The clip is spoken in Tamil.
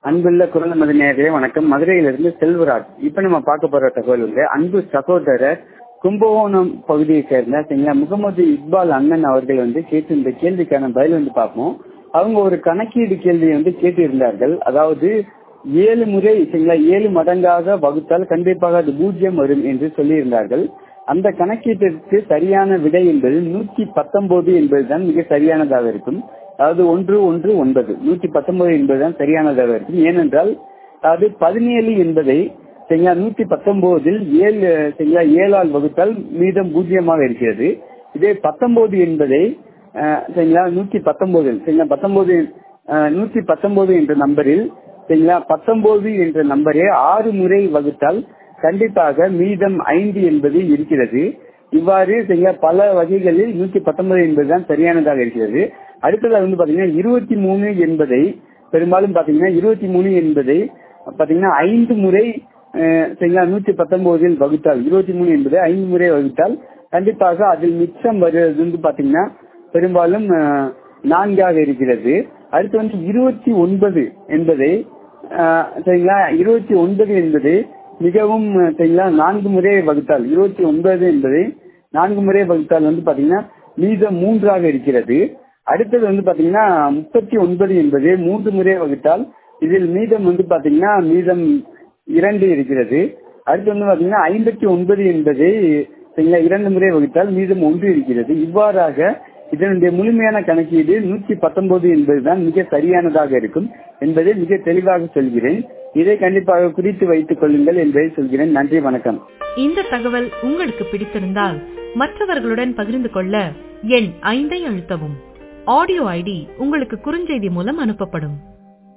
அன்புள்ள குரல் மத நேரே வணக்கம் மதுரையிலிருந்து செல்வராஜ் இப்ப நம்ம பார்க்க போற தகவல் வந்து அன்பு சகோதரர் கும்பகோணம் பகுதியை சேர்ந்த சரிங்களா முகமது இக்பால் அண்ணன் அவர்கள் வந்து கேட்டு இந்த கேள்விக்கான பதில் வந்து பார்ப்போம் அவங்க ஒரு கணக்கீடு கேள்வியை வந்து கேட்டு இருந்தார்கள் அதாவது ஏழு முறை சரிங்களா ஏழு மடங்காக வகுத்தால் கண்டிப்பாக அது பூஜ்ஜியம் வரும் என்று சொல்லியிருந்தார்கள் அந்த கணக்கீட்டிற்கு சரியான விடை என்பது நூற்றி பத்தொன்பது என்பதுதான் மிக சரியானதாக இருக்கும் அதாவது ஒன்று ஒன்று ஒன்பது நூற்றி பத்தொன்பது என்பதுதான் சரியானதாக இருக்கும் ஏனென்றால் அதாவது பதினேழு என்பதை சரிங்களா நூற்றி பத்தொன்பதில் ஏழு சரிங்களா ஏழால் வகுத்தால் மீதம் பூஜ்ஜியமாக இருக்கிறது இதே பத்தொன்பது என்பதை சரிங்களா நூற்றி பத்தொன்பதில் சரிங்களா பத்தொன்பது நூற்றி பத்தொன்பது என்ற நம்பரில் சரிங்களா பத்தொன்பது என்ற நம்பரை ஆறு முறை வகுத்தால் கண்டிப்பாக மீதம் ஐந்து என்பது இருக்கிறது இவ்வாறு சரிங்களா பல வகைகளில் நூற்றி பத்தொன்பது என்பதுதான் சரியானதாக இருக்கிறது அடுத்ததாக வந்து பாத்தீங்கன்னா இருபத்தி மூணு என்பதை பெரும்பாலும் பாத்தீங்கன்னா இருபத்தி மூணு என்பதை பாத்தீங்கன்னா ஐந்து முறை சரிங்களா நூற்றி பத்தொன்பதில் வகுத்தால் இருபத்தி மூணு என்பதை ஐந்து முறை வகுத்தால் கண்டிப்பாக அதில் மிச்சம் வருவது வந்து பாத்தீங்கன்னா பெரும்பாலும் நான்காக இருக்கிறது அடுத்து வந்து இருபத்தி ஒன்பது என்பதை சரிங்களா இருபத்தி ஒன்பது என்பது மிகவும் சரிங்களா நான்கு முறை வகுத்தால் இருபத்தி ஒன்பது என்பதை நான்கு முறை வகுத்தால் வந்து பாத்தீங்கன்னா மீதம் மூன்றாக இருக்கிறது அடுத்தது வந்து பாத்தீங்கன்னா முப்பத்தி ஒன்பது என்பது மூன்று முறை வகுத்தால் இதில் மீதம் வந்து பாத்தீங்கன்னா மீதம் இரண்டு இருக்கிறது அடுத்து வந்து பாத்தீங்கன்னா ஐம்பத்தி ஒன்பது என்பதை சரிங்களா இரண்டு முறை வகுத்தால் மீதம் ஒன்று இருக்கிறது இவ்வாறாக இதனுடைய முழுமையான கணக்கீடு நூற்றி பத்தொன்பது என்பதுதான் மிக சரியானதாக இருக்கும் என்பதை மிக தெளிவாக சொல்கிறேன் இதை கண்டிப்பாக குறித்து வைத்துக் கொள்ளுங்கள் என்பதை சொல்கிறேன் நன்றி வணக்கம் இந்த தகவல் உங்களுக்கு பிடித்திருந்தால் மற்றவர்களுடன் பகிர்ந்து கொள்ள எண் ஐந்தை அழுத்தவும் ஆடியோ ஐடி உங்களுக்கு குறுஞ்செய்தி மூலம் அனுப்பப்படும்